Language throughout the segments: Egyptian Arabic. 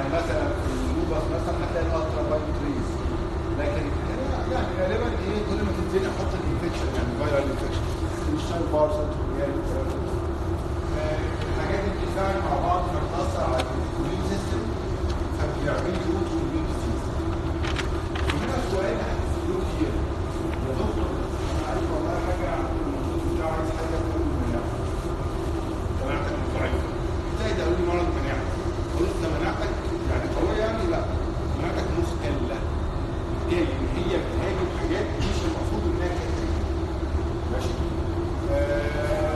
مثلا في اللوبس مثلا هتلاقي الالترا بايت ريز لكن هنا يعني غالبا ايه كل ما تبتدي احط الانفكشن يعني فايرال انفكشن الشايل بارسل الحاجات دي بتتفاعل مع بعض فبتاثر على الاميون سيستم فبيعمل لي اوتو اميون ديزيز هنا سؤال هتسالوه كتير يا دكتور انا عايز والله حاجه عند الموجود بتاعي عايز حاجه تكون مناعه مناعتك ضعيفه ازاي ده يقول لي مرض مناعه اقول له انت مناعتك يعني قويه يعني لا مناعتك مختله بالتالي ان هي بتهاجم حاجات مش المفروض انها كانت تهاجم. ماشي آه،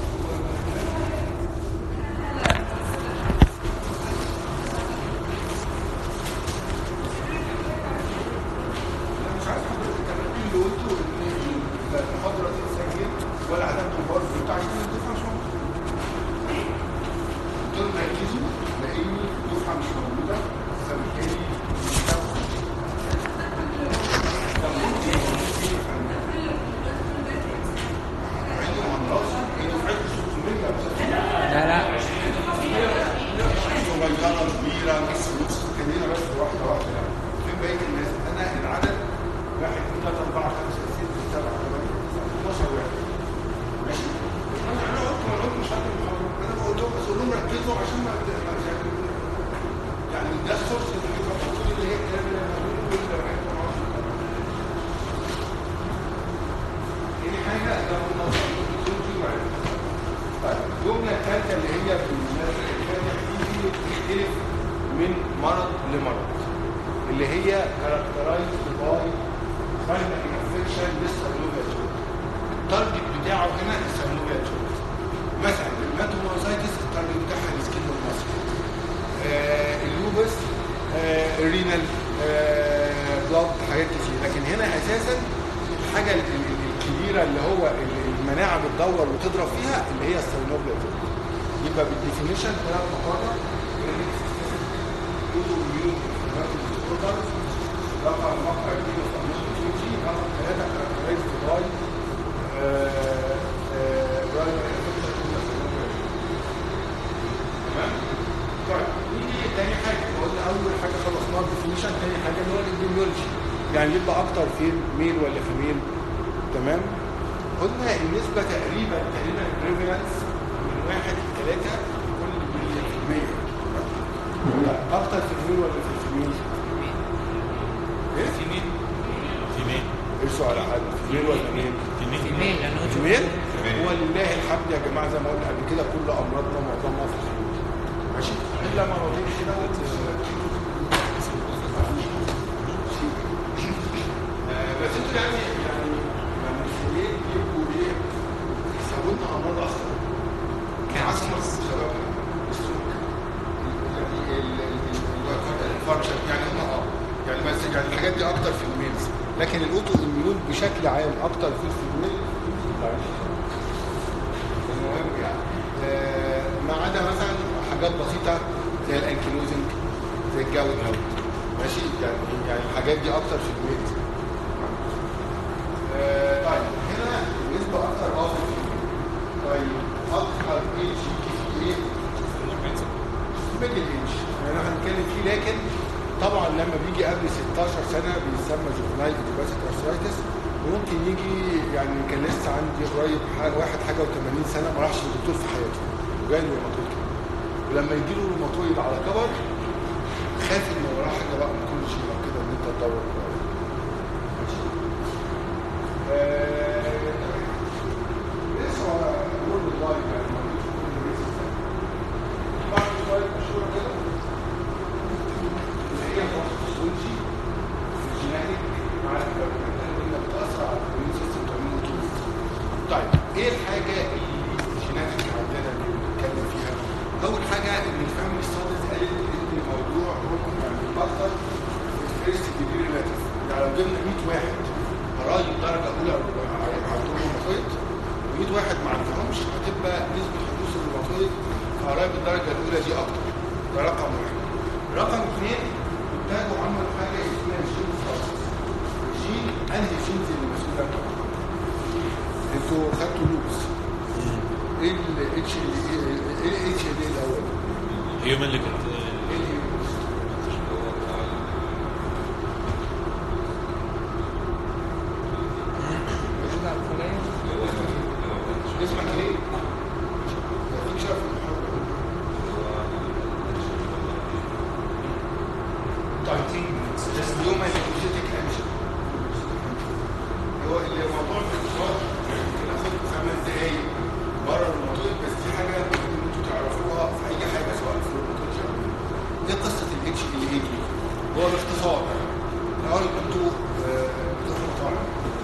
انا مش عارف حضرتك كان ايه اللي قلته ان المحاضره تتسجل ولا عدم البرد بتاع كل الدفعه مش موجوده دول ركزوا لان الدفعه مش موجوده فبالتالي مش هتاخد. طب ممكن يكون في فن. عنده امراض هي دفعته 600 يا استاذ لا لا صغيره كبيره بس بص خلينا بس واحده واحده يعني فين بقيه الناس انا العدد واحد اثنين ثلاثه اربعه خمسه سته سبعه ثمانيه تسعه 12 واحد ماشي انا انا قلت ما قلت مش هعمل محاضره انا بقول لهم بس اقول لهم ركزوا عشان ما ما- يعني يعني ده السورس اللي بيبقى اللي هي الكلام اللي انا بقوله واللي انا عايز أعرفه. تاني حاجه ده هو الموضوع اللي دي وعرفت طيب الجملة الثالثة اللي هي في المناسبة الثانية دي بتختلف من مرض لمرض اللي هي characterized by primary infection للسينوفيال التارجت بتاعه هنا السينوفيال مثلا الماتوموزايتس التارجت بتاعها السكين والمصر آه اللوبس آه الرينال آه بلاد حاجات كتير لكن هنا اساسا الحاجه ال- ال- الكبيره اللي هو ال- المناعه بتدور وتضرب فيها اللي هي السينوفيال يبقى بالديفينيشن ثلاث مقاطع رقم مقطع الفيديو في رقم ثلاثة كاركترايزد باي تمام؟ طيب نيجي تاني حاجة قلنا أول حاجة خلصناها الديفينيشن تاني حاجة اللي هو الإبديميولوجي يعني يبقى أكتر فين ميل ولا فيميل تمام؟ قلنا النسبة تقريبا تقريبا البريفالنس من واحد لثلاثة كل مليون في المية لا أكتر في الميل ولا في الفيميل؟ إيه؟ فيميل فيميل ارسوا على حد فيميل ولا ميل؟ فيميل فيميل لانه جميل جميل. ولله الحمد يا جماعه زي ما قلنا قبل كده كل امراضنا معظمها في الخلود ماشي الا مرضين كده آه، بس انتوا يعني يعني يعني ايه يبقوا ايه يسووا لنا امراض اخرى كعصمة سببها السلوك يعني ال- ال- ال- الفرشة يعني هم اه يعني بس يعني الحاجات دي اكتر في الميلز لكن الاوتو اميون بشكل عام اكتر في الفيميل المهم يعني آه، ما عدا مثلا حاجات بسيطه زي الانكيلوزنج زي الجاود ماشي يعني يعني الحاجات دي اكتر في الميلز آه، طيب هنا نسبه اكتر اه في الفيميل طيب اكتر ايج في ايه ميدل ايج يعني احنا هنتكلم فيه لكن طبعا لما بيجي قبل 16 سنه بيسمى جوفنايل ايديوباثيك ارثرايتس وممكن يجي يعني كان لسه عندي قريب ح- واحد حاجه و80 سنه ما راحش للدكتور في حياته وجاي له روماتويد كده ولما يجي له روماتويد على كبر خاف ان وراه حاجه بقى من كل شيء او كده ان انت تدور وراها. ماشي. آه، لسه على وورلد وايد يعني ما فيش كل لسه. بعض الشوية مشهورة كده اللي هي الفوسفولوجي الجيناتيك على فكرة انها بتأثر على الاميون سيستم تعمل له طيب ايه الحاجة اللي الجيناتيك عندنا اللي بنتكلم فيها؟ أول حاجة إن الفاميلي ستاديز قالت إن الموضوع ممكن يعني يتأثر في الفيرست ديجري ريلاتيف يعني لو جبنا 100 واحد قرايب درجة أولى عندهم روماتويد و100 واحد ما عندهمش هتبقى نسبة حدوث الروماتويد في قرايب الدرجة الأولى دي أكتر ده رقم واحد رقم اثنين ابتدوا عملوا حاجة اسمها جين ستاتس جين أنهي جينز اللي مسؤول عنها؟ انتوا خدتوا لوبس ايه ال اتش ال ايه ال اتش ال الاول؟ هيومن اللي كانت ايه الهيومنز؟ هيومن انرجيتك انجن هو اللي موضوع الاقتصاد ممكن اخد خمس دقايق بره الموضوع بس دي حاجه ممكن انتوا تعرفوها في اي حاجه سواء في الروبوتولوجيا دي قصه الاتش ال اي دي هو باختصار الاول كنتوا آه، بتروحوا مطاعم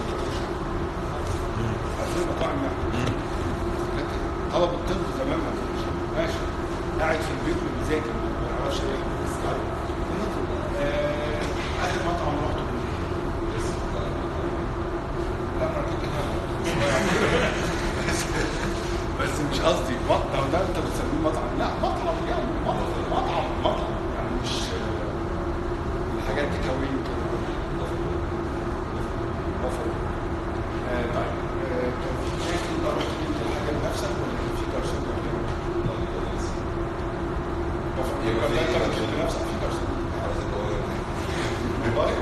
عارفين مطاعم يعني لكن طلب الطب زمان ما كانش ماشي قاعد في البيت وبيذاكر ما يعرفش يعمل آه، اخر مطعم رحته لا انا كنت هنا. بس بس مش قصدي مطعم ده انت بتسميه مطعم لا مطعم يعني مطعم مطعم مطعم يعني مش آه، الحاجات دي كوين كده بفر. آه، طيب آه، كان في مشاكل انت رحت جبت الحاجه بنفسك ولا كان في جرسون بيعملها؟ بفر. يبقى ده انت بتجيب بنفسك في جرسون والله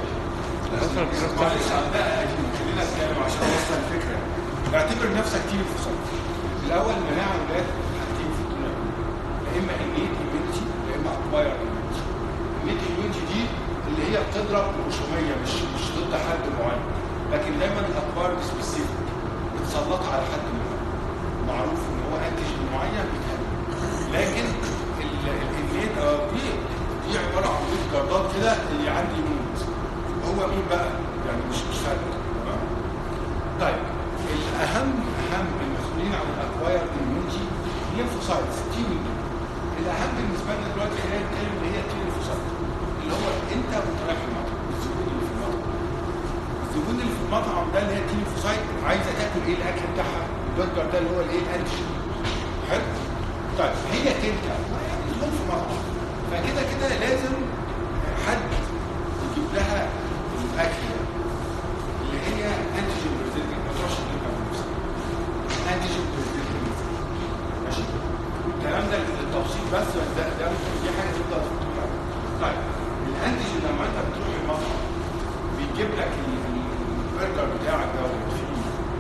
معلش بقى خلينا نتكلم عشان اوصل الفكره اعتبر نفسك تيم فصل الاول المناعه ولاد حاجتين في الدنيا يا اما انيت immunity يا اما اكواير immunity الانيت immunity دي اللي هي بتضرب غشوميه مش مش ضد حد معين لكن دايما الاكواير سبيسيفيك بتسلط على حد معين معروف ان هو انتيجين معين بيتهاجم لكن الانيت دي دي عباره عن بيت جردات كده اللي عندي يموت هو مين بقى؟ يعني مش مش فارق تمام؟ طيب الاهم اهم المسؤولين عن الاكواير immunity الليمفوسايتس تي الاهم بالنسبه لنا دلوقتي خلينا نتكلم اللي هي التي ليمفوسايت اللي هو انت وانت رايح المطعم الزبون اللي في المطعم الزبون اللي في المطعم ده اللي هي التي ليمفوسايت عايزه تاكل ايه الاكل بتاعها البرجر ده اللي هو الايه الانتيجين حلو طيب هي تلك يعني زبون في مطعم فكده كده لازم حد يجيب لها الاكل ده اللي هي انتيجين بريزنتنج ما تروحش تجيبها بنفسك انتيجين بريزنتنج ماشي الكلام ده للتبسيط بس ده ده دي حاجه تقدر تقولها طيب الانتيجين لما انت بتروح المطعم بيجيب لك ال- البرجر بتاعك ده فيه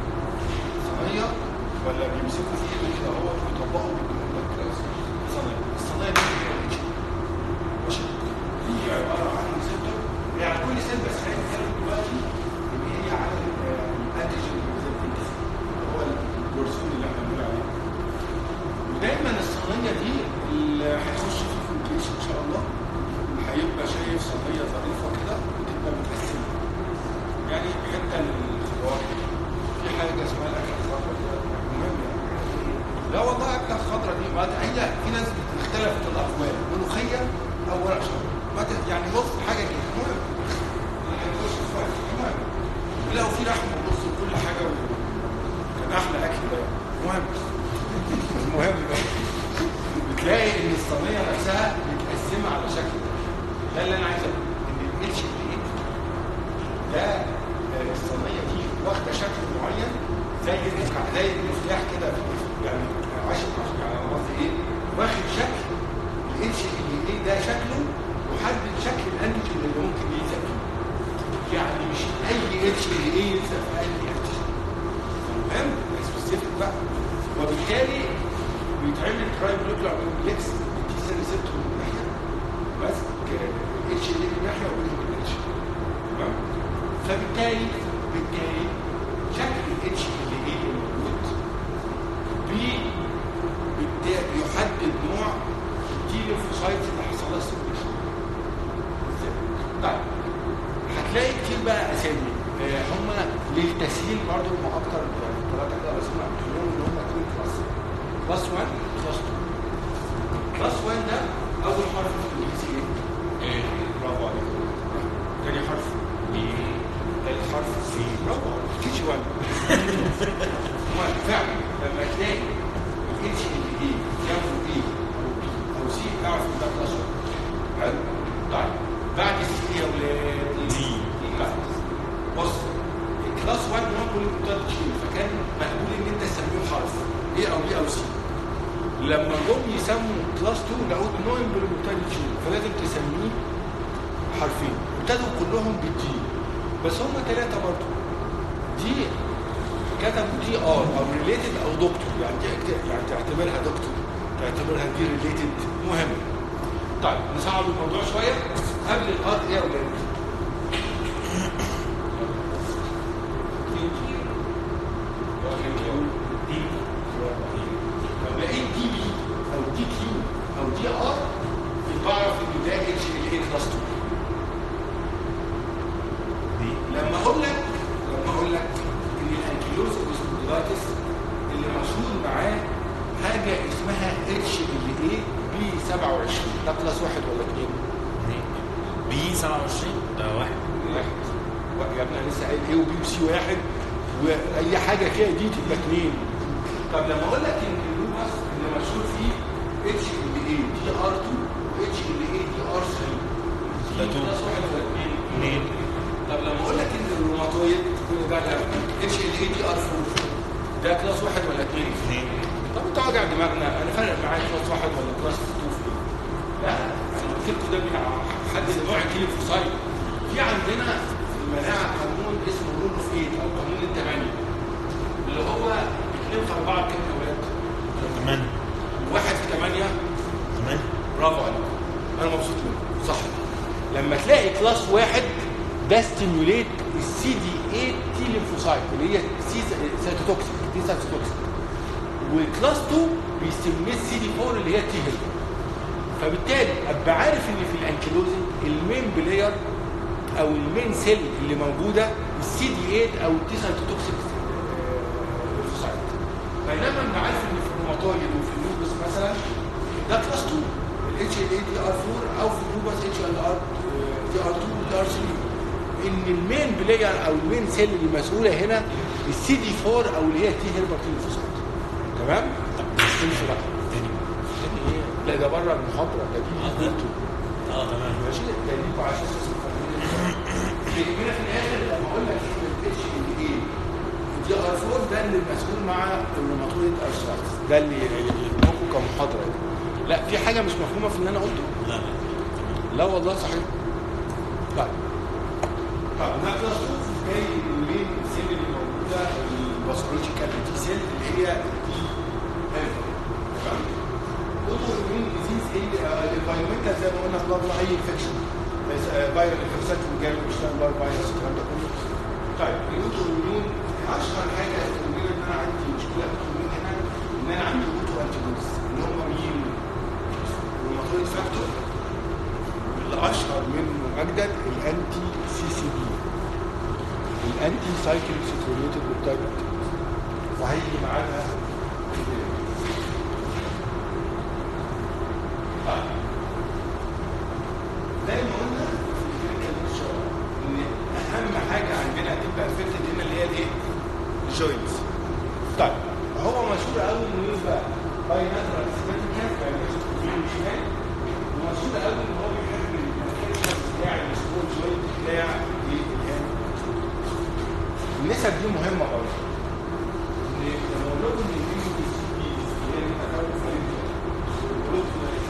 صينيه ولا بيمسكوا في ايده كده هو ويطبقوا ويديهم لك صينيه الصينيه دي هي الانتيجين ماشي هي عباره عن ريسبتور يعني كل سيل بس خلينا نتكلم دلوقتي ان هي على الانتيجين ريسبتور هو البورسون اللي احنا بنقول عليه ودايما الصينيه دي اللي هيخش فيه في الكيس ان شاء الله هيبقى شايف صينيه ظريفه كده وتبقى متقسمه يعني حته للخضار في حاجه اسمها الاكله الخضراء كده مهم يعني لا والله اكله خضراء دي ما هي في ناس اختلفت الاقوال ملوخيه او ورق شجر ما ت- يعني بص حاجه كده مهم هنخش في وقت. مهم لو في لحم ونص وكل حاجه و... كان احلى اكل ده مهم المهم بقى بتلاقي ان الصينيه نفسها متقسمه على شكل ده ده اللي انا عايز اقوله ان الاتش دي ده آه، الصينيه دي واخده شكل معين زي الركع زي المفتاح كده في- يعني عشان عشان يعني انا قصدي ايه واخد شكل الاتش دي ايه ده شكله وحدد شكل الانتيجين اللي ممكن يلزق فيه يعني مش اي اتش دي ايه يلزق في اي انتيجين فاهم سبيسيفيك بقى وبالتالي بيتعمل تراي مولكيولار كومبلكس دي سيل ريسبتور من ناحيه بس اتش دي من ناحيه وبينهم الاتش تمام فبالتالي بالتالي شكل الاتش اللي ايه الموجود بي بالتا- بيحدد نوع التي ليمفوسايتس اللي حصل لها سيركيشن طيب هتلاقي كتير بقى اسامي آه، هم للتسهيل برضه هم اكتر يعني ثلاثه كده اسماء كلهم ان هم اتنين كلاس كلاس 1 كلاس 2 كلاس 1 ده اول حرف في الانجليزي ايه؟ ايه برافو عليك تاني حرف ايه تالت حرف سي برافو عليك كي جي 1 فعلا لما تلاقي الاتش اللي ايه جنبه ايه او بي او سي اعرف ان ده كلاس 1 حلو طيب بعد السي يا ولاد دي. لا بص الكلاس 1 هو كل مقدار تشيل فكان مقبول ان انت تسميه حرف ايه او بي او سي لما جم يسموا كلاس 2 لقوا نوع بالمقدار تشيل فلازم تسميه حرفين ابتدوا كلهم بالدي بس هم ثلاثه برضه دي كتبوا دي ار او ريليتد او دكتور يعني دي- يعني تعتبرها دكتور تعتبرها دي ريليتد مهم طيب نصعب الموضوع شويه قبل الار ايه يا ولاد كلاس 2 دي لما اقول لك لما اقول لك ان الانكيلوز سبونديلايتس اللي مشهور معاه حاجه اسمها اتش ال اي بي 27 ده كلاس واحد ولا اثنين؟ اثنين بي 27 ده واحد واحد واحد. يا ابني انا لسه قايل ايه وبي وسي واحد واي حاجه كده دي تبقى اثنين طب لما اقول لك ان اللوبس اللي مشهور فيه اتش ال اي دي ار 2 واتش ال اي دي ار 3 ده دي two. كلاس واحد ولا اثنين؟ اثنين طب لما اقول لك ان الروماتويد ده اتش ال اي دي ار 4 ده كلاس واحد ولا اثنين؟ اثنين طب انت واجع دماغنا انا فارق معايا كلاس واحد ولا كلاس 2 في ايه؟ لا انا قلت لكم ده بتاع حد نوع الكليفوسايد في عندنا في المناعه قانون اسمه رول اوف 8 او قانون الثمانيه اللي هو 2 في 4 كام يا ولاد؟ ثمانية 1 في 8 ثمانية برافو عليك انا مبسوط منك صح لما تلاقي كلاس واحد ده ستيموليت السي دي 8 تي ليمفوسايت اللي هي سي سيتوتوكسيك تي سيتوتوكسيك وكلاس 2 بيستيموليت سي دي 4 اللي هي تي هيلبر فبالتالي ابقى عارف ان في الانكيلوزين المين بلاير او المين سيل اللي موجوده السي دي 8 او التي سيتوتوكسيك ليمفوسايت بينما انا عارف ان في الروماتويد وفي اللوبس مثلا ده كلاس 2 الاتش ال اي دي ار 4 او في اللوبس اتش ال ار دي ار 2 ودي ار 3 ان المين بلاير او المين سيل اللي مسؤوله هنا السي دي 4 او اللي هي تي هيربر ليمفوسايت تمام؟ طب امشي بقى تاني إيه؟ لا ده بره المحاضره ده دي آه، ده. انتوا اه تمام ماشي ده ليكوا عشان يهمنا في الاخر لما اقول لك ان الاتش ال اي دي ار 4 ده اللي مسؤول مع الروماتويد ارثرايتس ده اللي اللي لكم كمحاضره لا في حاجه مش مفهومه في اللي انا قلته لا لا تمام لا والله صحيح طيب طب ده كلاس 2 جاي من السيل اللي موجوده الباثولوجيكال تي سيل اللي هي دي تمام اوتو اميون ديزيز الانفايرمنتال زي ما قلنا في لفظ اي انفكشن فايرال انفكشن جاي مش بار فيروس الكلام ده كله طيب الاوتو اميون اشهر حاجه تقول ان انا عندي مشكله اوتو اميون هنا ان انا عندي اوتو انتي بوديز اللي هم مين؟ الروماتويد فاكتور واللي اشهر منه مجدد الانتي سي سي بي الانتي سايكليك سيتروليتد بيبتايد وهيجي معانا طيب. زي ما قلنا في الكلينيكال بيكتشر ان اهم حاجه عندنا هتبقى افكتد هنا اللي هي الايه؟ الجوينتس. طيب هو مشهور قوي انه يبقى باي ناترال سيمتريكال يعني يمين وشمال ومشهور قوي ان هو بيحب الكونفكشن بتاع السمول جوينت بتاع الايه؟ النسب دي مهمه قوي. ان لما اقول لكم ان دي اللي هي التكون فرنجة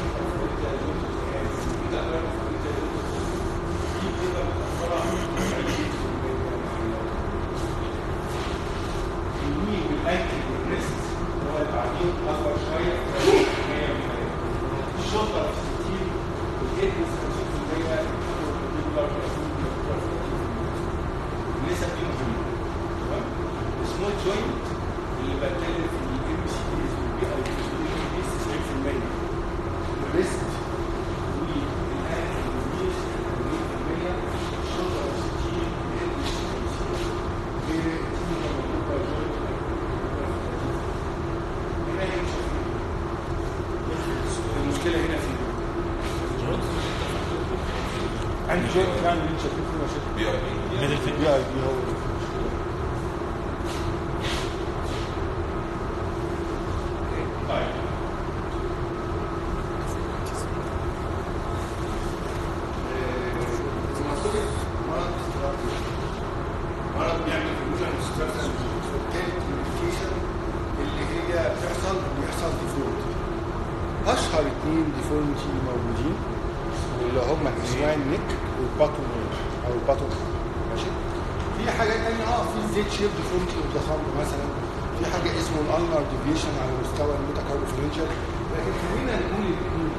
اليمين والاكل والريست هو اللي بعدين اكبر شويه الشوطه في 60 والجلد 50% النسب دي مهمه تمام السمول جوينت اللي بتكلم في الام سي ديز والبي اي دي 90% الريست والاكل والريس 80% الشوطه في 60 الجلد 50 المشكلة هنا في عندي جوك يعني اللي انت شايفين فيه مشاكل بي اي بي ميدل فين بي اي بي هو طيب مرض بيعمل فيوجن ستراكشر وبالتالي الميديكيشن اللي هي بتحصل بيحصل ديفولت اشهر اثنين ديفولتي موجودين اللي هم اسوان نيك والباتون او الباتون ماشي في حاجات تانية اه في زيت شيب ديفولتي اوف ذا ثامب مثلا في حاجه اسمه الانر ديفيشن على مستوى الميتاكاربوفرنجل لكن خلينا نقول الاثنين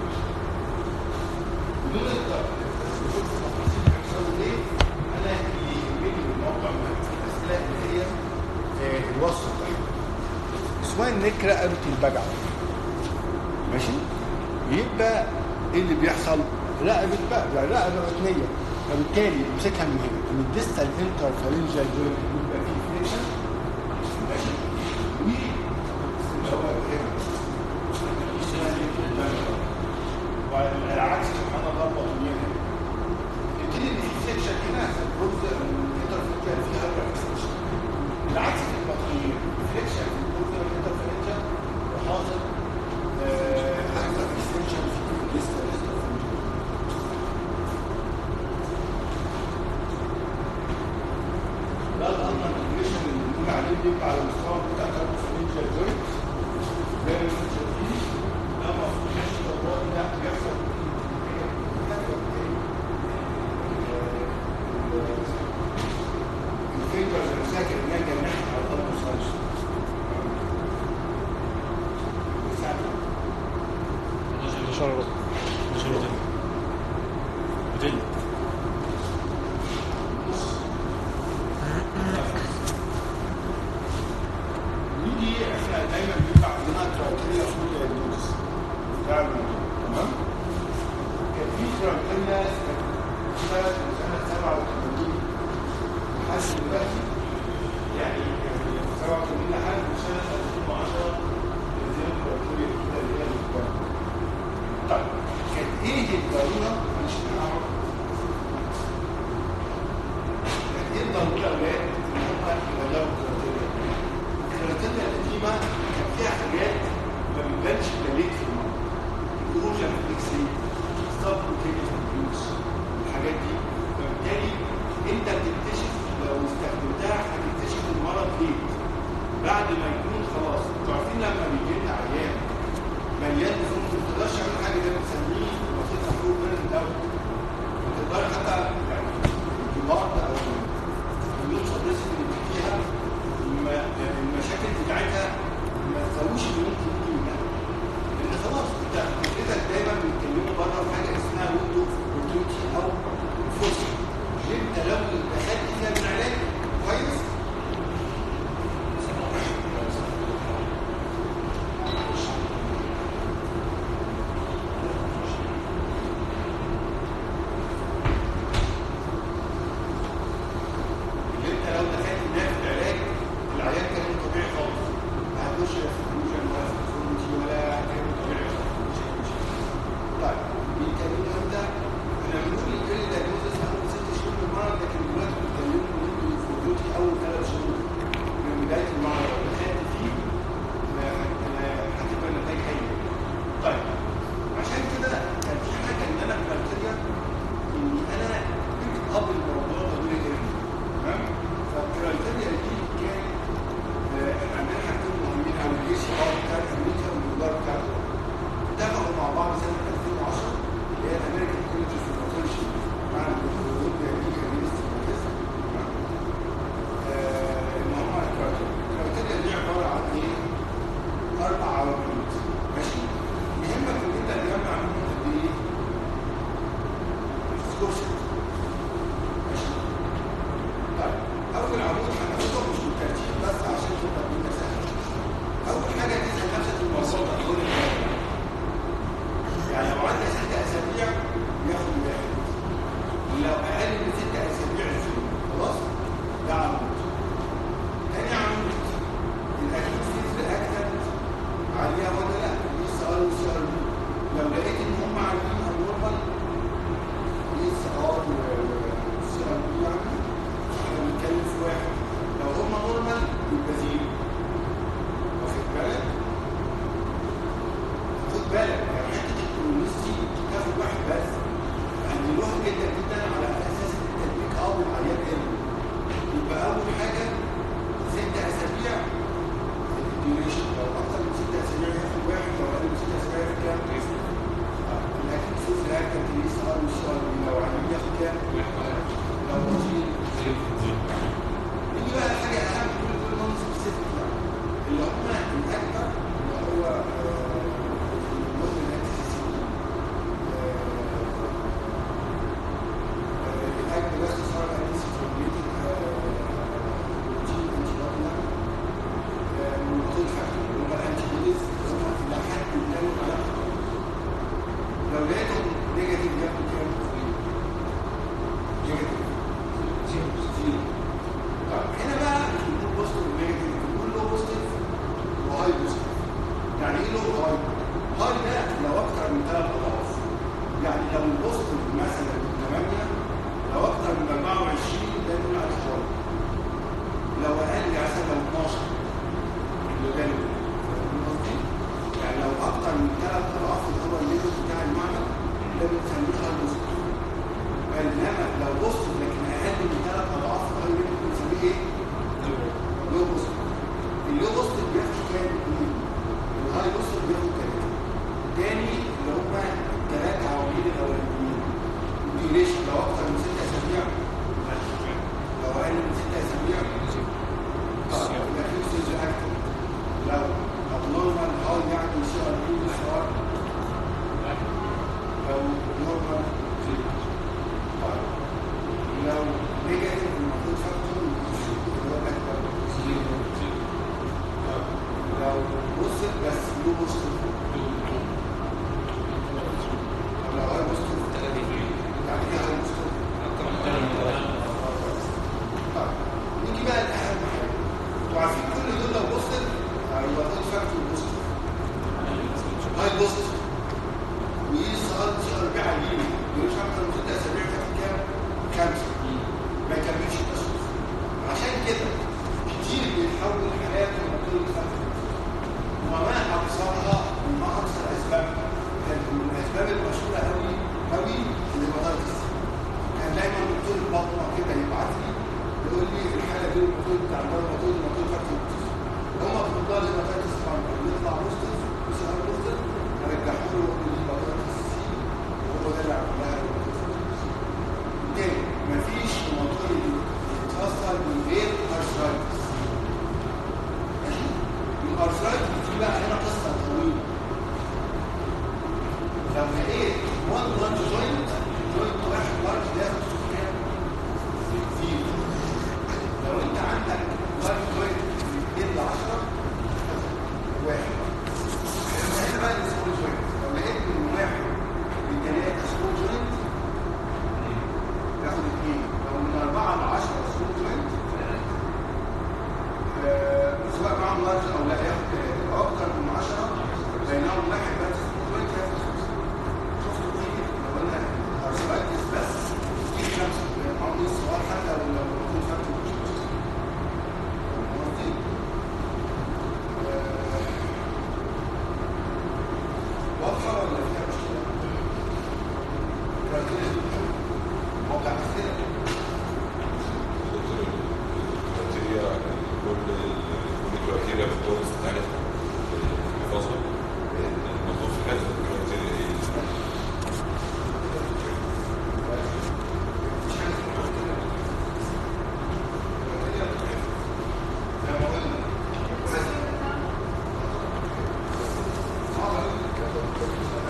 بدون التفاصيل بيحصلوا ليه انا اللي يهمني من الموضوع مهم في الاسئله اللي هي آه، الوصف بتاعها اسوان نيك رقبه البجعه ماشي يبقى ايه اللي بيحصل رقبه بقى يعني رقبه متنيه فبالتالي امسكها من هنا من الديستال انترفالنجال جوينت بيبقى فيه فليكشن ماشي و اللي هو هنا والعكس سبحان الله البطنيه هنا يبتدي ان في فليكشن هنا البروز الانترفالنجال فيها فليكشن العكس في البطنيه فليكشن في البروز الانترفالنجال وحاصل اكثر اكستنشن في الديستال انترفالنجال ده الأمر الانتجريشن اللي بنقول عليه بيبقى على المستوى بتاع كاربوفينيجيال جوينت زي ما انتم شايفين ده المفروض ماشي خطوات ده بيحصل الفكرة اللي مساكن انها جناح على طول مصارش شرط شرط بدل ودي احنا دايما بيبقى عندنا كرايتيريا فور دايجنوستس بتاع الموضوع تمام كان في كرايتيريا اشتغلت من سنه 87 لحد دلوقتي يعني يعني 87 لحد سنه 2010 زي الكرايتيريا كده اللي هي الكبار. طيب كانت ايه الضروره مش هنعرف كانت ايه الضروره يا اولاد ان هم يغيروا الكرايتيريا الكراتينا القديمة كان فيها حاجات ما بتبانش دليل في المرض الكروجة في الاكس راي ستاب بروتين الفيوس الحاجات دي فبالتالي انت بتكتشف لو استخدمتها هتكتشف المرض ايه بعد ما يكون خلاص انتوا عارفين لما بيجي لنا عيان مليان دهون ما تقدرش تعمل حاجه ده بنسميه بسيطه فوق بيرن داون ما تقدرش حتى يعني الضغط او النص انما لو بص لكن اقل من ثلاث اضعاف الهاي ريت بنسميه ايه؟ لو بص اللو بص بياخد كام؟ اتنين. الهاي بص بياخد ثلاثه تاني اللي هم الثلاثه عوامل الاولانيين الديوريشن لو اكتر من ست اسابيع لو اقل من ست اسابيع اه الاكيوسيز اكتر لو abnormal هاي يعني سي ار بي اشعار لو نورمال طيب لو نيجاتيف المفروض فاكتور اللي هو اكبر طيب لو بوزيتيف بس لو بوزيتيف طب لو هاي بوزيتيف يعني ايه هاي بوزيتيف طيب نيجي بقى لاهم حاجه انتوا عارفين كل دول لو بوزيتيف هيبقى خد فاكتور بوزيتيف هاي بوزيتيف ويقيس سؤال سي ار بي عاليين مش اكتر من ست اسابيع تاخد كام؟ خمسه ما يكملش التشخيص عشان كده كتير بيتحول حالات لمطلوب فاكتور وما اكثرها وما اكثر اسبابها كانت من الاسباب المشهوره قوي قوي الهيباتيتس كان دايما دكتور البطنه كده يبعت لي يقول لي الحاله دي المفروض بتاع المفروض المفروض فاكتور هم بيقولوا لي الهيباتيتس فاندر يطلع بوزيتيف يظهر بوزيتيف ارجعه له الهيباتيتس سي وهو ده اللي عملها تاني مفيش مطلوب يتأثر من غير ارثرايتس ماشي الارثرايتس دي بقى هنا قصه طويله لو لقيت وان لانج جوينت جوينت واحد لانج ياخد كام؟ زيرو لو انت عندك لانج جوينت من 2 ل 10 واحد هنا بقى السمول جوينت لو لقيت من واحد لثلاثه سمول جوينت ياخد اثنين لو من 4 ل 10 سمول جوينت آه، سواء معاهم لارج او لا ياخد ثلاثه لو اكتر من 10 بينهم واحد بس سمول جوينت ياخد خمسه شفتوا دي لو قلنا ارثرايتس بس دي خمسه معاهم نص سؤال حتى لو لو يكون فاكتور مش مشكله قصدي آه، واضحه ولا فيها مشكله؟ كرايتيريا دي مهمة. موقع اسئله كريتيريا كل كل كريتيريا بتكون استعانة الحفاظة المطلوب في هذه الكريتيريا ايه؟ مش حاجه اسمها كده. كرايتيريا مهمة. زي ما قلنا بس صعب أوي.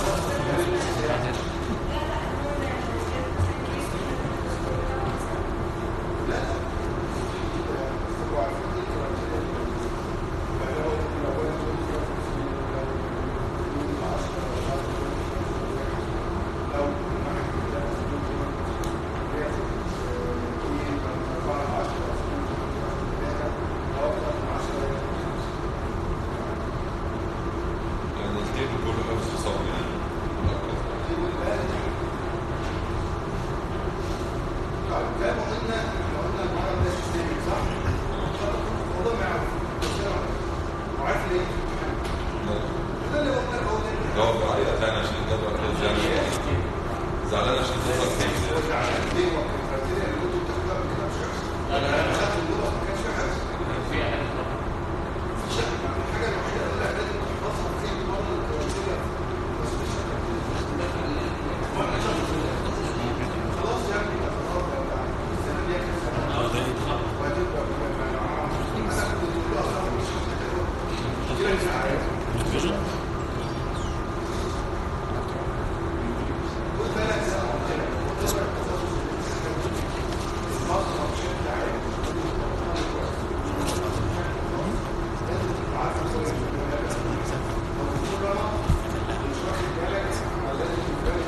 لا هو عارفين ايه الكرايتيريا دي. يعني هو لو قلنا لو من 10 لو واحد ده بياخد اثنين من 4 ل 10 او اكثر من 10 يعني الاثنين كل حفظ صعب يعني طيب زي ما قلنا احنا قلنا المرض ده سيستميك صح؟ الموضوع ما يعرف وعارف ليه؟ ده اللي قلنا هو ده جاوب عليها تاني عشان الجدول كده زعلان زعلان عشان تظهر هو تاني زعلان ليه هو كان الكرايتيريا اللي انتوا بتاخدوها قبل كده مش حفظ انا خدت اللغه ما كانش فيها حفظ مفيش حاجه الحاجه الوحيده اللي انا لازم تحفظها في برضه الكرايتيريا بس مش خلاص يا ابني ده خلاص ده بتاع السنه دي اخر سنه اه ده يتحقق وهتبقى انا كنت بقول اصلا مش كده مش عارف فيجن خد بالك زي ما قلت لك مؤتمر التخصص المصنع بشكل عام لازم تبقى عارف كويس لو الدكتور مش واخد بالك لازم تبقى بالك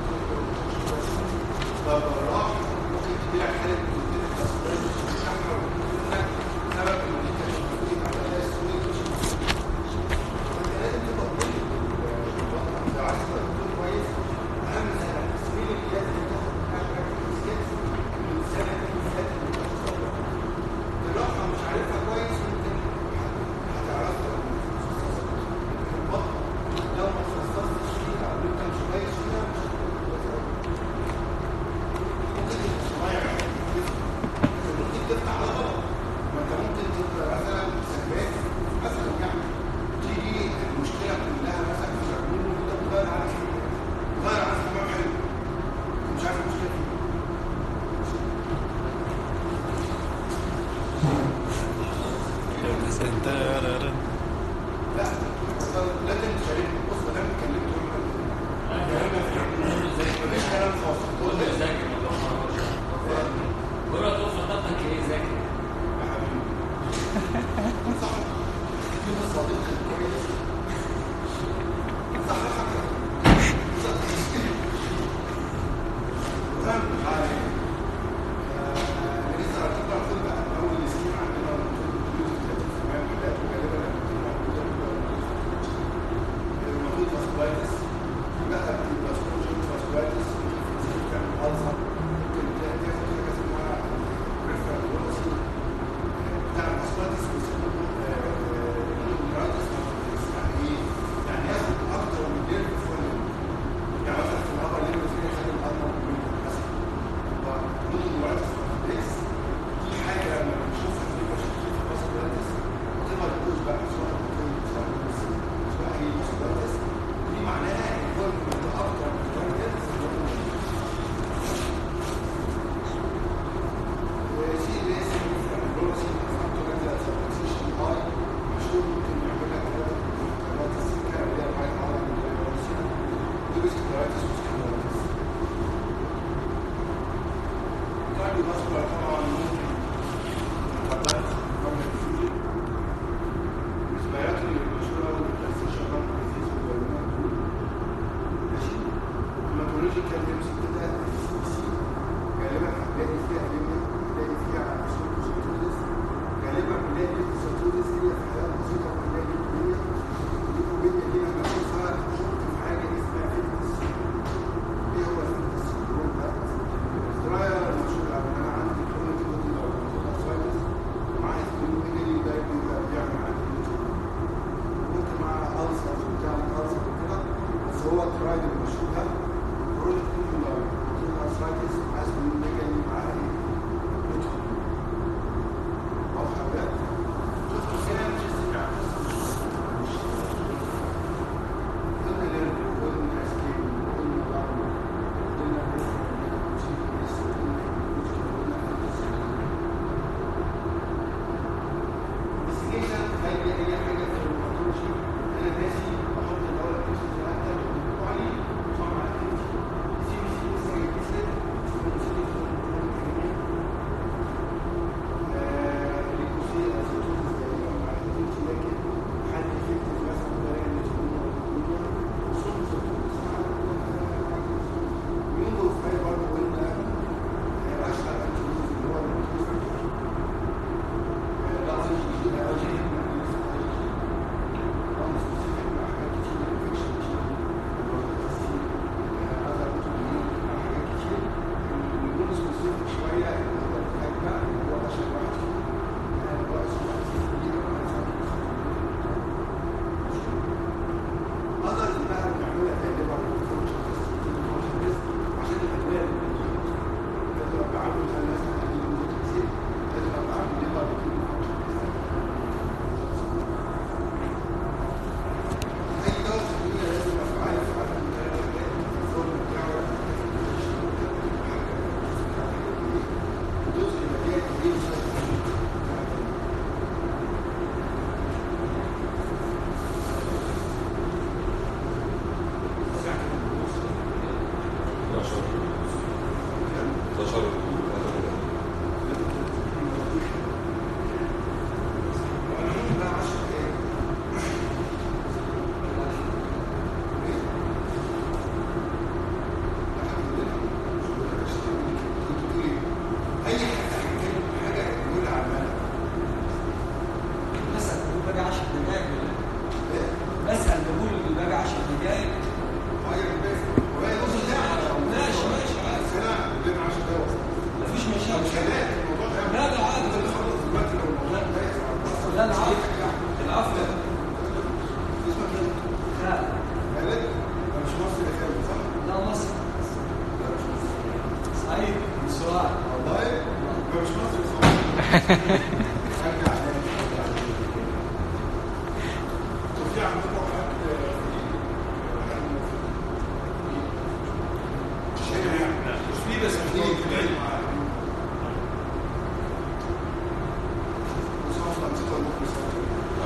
طب الراح ممكن تجيلك حاله بروتين التصوير احنا قلنا سبب ان انت مش موجود على اساس سويت انت لازم تبقى طبيب لو عايز تبقى دكتور كويس اهم سنه السنين اللي لازم تاخد حاجه سكيلز من السنه دي بالذات اللي بتاخد الراحه مش عارفها كويس ممكن هتعرفها البطن لو ما تخصصتش فيها او انت مش كويس فيها مش هتبقى كويس أوي. تارارن. لا لازم تشاركني بص ما دام اتكلمت مفيش كلام خاص قول لي ذاكر بره توصل طاقتك ايه ذاكر يا حبيبي صح كده صديق كويس صح فاهم حالي لسه هتبقى خد بقى اول سنين عندنا المفروض فاسكولايتس بقى بتبقى سكوجن فاسكولايتس تعمل ألسر ممكن تاخد حاجه اسمها ريفرال بوليسي بتاع الفاسكولايتس بيسموه نيورايتس اسمها ايه؟ يعني ياخد اكتر من نيرف فوليوم يعني مثلا في الابر ليفل في خد الارمر مثلا فممكن نيورايتس كومبلكس دي حاجه لما بنشوفها في بشوف فاسكولايتس بتبقى الكوز بقى سواء سواء سواء هي فاسكولايتس دي معناها ان هو بيبقى اكتر من نيورايتس وسي بي اس بروسي فاكتور سبسيشن هاي مشهور ممكن يعمل لك كرات السكر اللي هي الهاي هاي بروسي دي سكليروتس وسكليروتس كارديو فاسكولار طبعا ممكن مقدمات قبل الفيوجن ريسبيراتوري مشهوره بالترانسيشن لانج ديزيز والبلمونات ماشي هيماتولوجيكال بيمسك كده السي سي غالبا هتلاقي فيها ليميا هتلاقي فيها سيتوزيس غالبا بنلاقي السيتوزيس هي في حالات بسيطه بنلاقي ليميا الليموبينيا دي لما نشوفها نشوف في حاجه اسمها فيتنس ايه هو الفيتنس سندروم ده؟ استرايا المشهور قوي انا عندي كرونيك بودي لو ارثرايتس معايا سبلينوميجالي ده بيبقى بيعمل عندي ممكن معاه ألسر وبتعمل ألسر وكده بس هو الترايد المشهور ده كرونيك بودي لو ارثرايتس معاه سبلينوميجالي معاه ايه؟ بيدخل واضحة بجد؟ شفتوا فيها مش استماع قلنا ليرن قلنا اسكيب قلنا ضرب قلنا investigation هي هي حاجه في الباثولوجي انا ناسي بحط الدواء الكيس في الاكتر بحطه عليه بصنع على الكيس سي بي سي لسه جاي كيسات سي بي سي ليكوسي اسيتوز تقريبا مع الكيس لكن حد يفكر مثلا بطريقه اللي تكون موجوده صوت ينظر في حاجه برضه قلنا اشهر انتيبيوتيك اللي هو الانتيبيوتيك لازم يجيب أوجه وفي عندكم حد مش هنا يعني مش في بس في بعيد معايا وصوص أنشطة المخلصات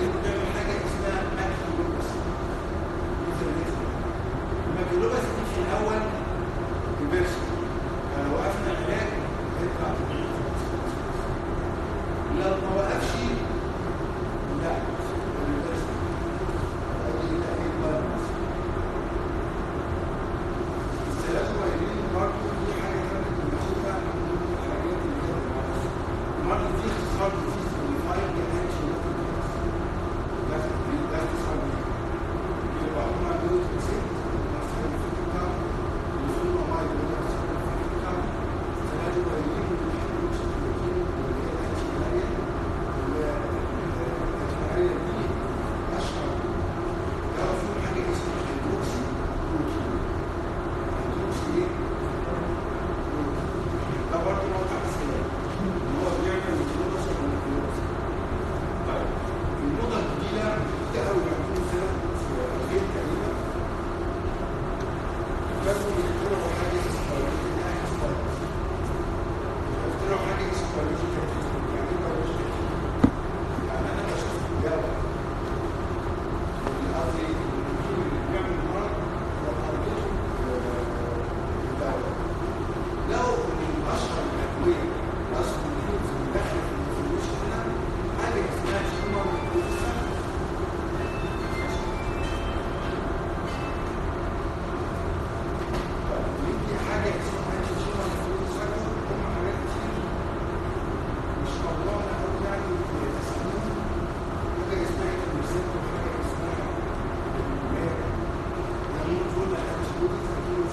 لازم تعمل حاجه اسمها ماكيولوباسي الماكيولوباسي دي في الاول ريفرسال يعني لو وقفنا علاج هيطلع طبيعي لو ما وقفش لا ريفرسال ادي لا يبقى الثلاث مهمين برضه دي حاجه كانت بناخدها من الحاجات اللي هي المرض دي اختصار ديزيز موديفايد انتي ده ده اختصار يبقى هما دول ست مثلا في الكتاب وصولنا مع الدول في الكتاب ثلاث مهمين بيحبوا البروتين واللي هي الانتي والانتي دي اشهر تعرفوا حاجه اسمها هيدروكسي بروتين ده برضه موقع اسئله ان هو بيعمل ميكروباس ولا ميكروباس طيب الموضه الجديده ده اول 20 سنه في 2000 تقريبا كانوا بيخترعوا حاجه اسمها اخترعوا حاجه اسمها بيولوجيكال يعني ايه بيولوجيكال يعني انا بشوف دواء قصدي الدكتور اللي بيعمل مرض وحطيته الدواء لو من اشهر الادويه اصلا الفلوس اللي داخله في الانفورميشن هنا حاجه اسمها هيومن بروسيسر دي حاجه اسمها هيومن بروسيسر هم حاجات كتير مش موضوعنا قوي يعني تسميه حاجه اسمها كونسيبت وحاجه اسمها يعني كل انتيبيوتيك فاكرين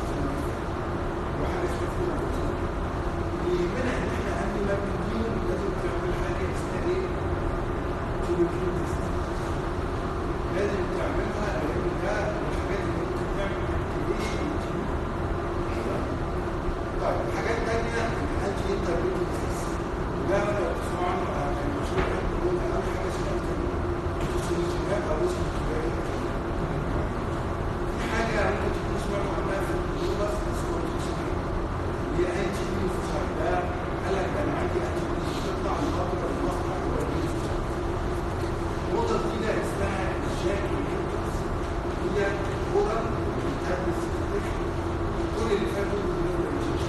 وحاجه اسمها فول بروتين يهمنا ان احنا قبل ما بنديهم لازم تعمل حاجه اسمها ايه؟ تولوكين تيست لازم تعملها لان ده من الحاجات اللي ممكن تعمل اكتيفيشن طيب حاجات تانية الانتي انتربيوتيك تيست وده لو تسمعوا عنه كان مشهور قوي اهم حاجه اسمها السيليكونات او اسمه الكباري في حاجه ممكن تكون سمعتوا عنها في الجلوبس اسمها التوكسين هي انتي بيوتيسايد ده قال لك ده انا عندي انتي بيوتيسايد تطلع من اكبر المصنع هو البيوتيسايد النقطه الجديده اسمها الجاك انهبيتورز هي اورال بتعمل كل اللي فاتوا من الريجيشن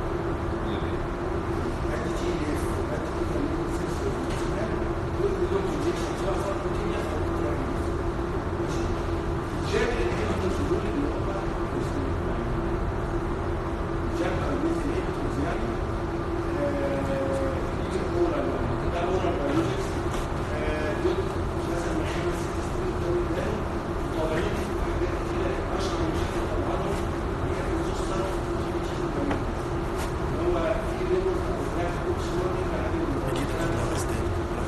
ادي تي ان اف ادي فيتامين 6 دول بدون انجكشن سواء صار بروتين ياخد ماشي جاك انهبيتورز دول اللي هم جاك انهبيتورز يعني دي اورال ده اورال بايولوجيكس دول مثلا من خمس ست سنين دول ده طالعين في حاجات كتيره اشهر مشاكل طبعاهم هي في الزوستر هو في ليبر او بلاك بوكس وورنينج عليهم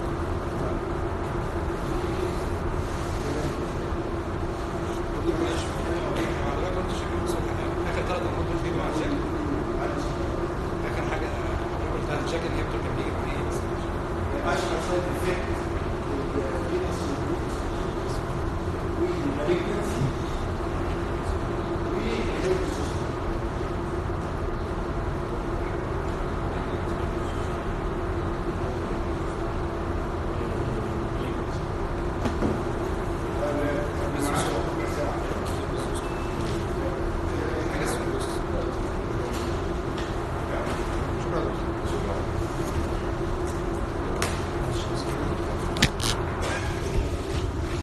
اخر ثلاث مرات دول فيه مع الشكل اخر حاجه حضرتك قلتها الشكل اللي هي بتبقى بتيجي مع ايه اشهر سايد افكت والمالجنس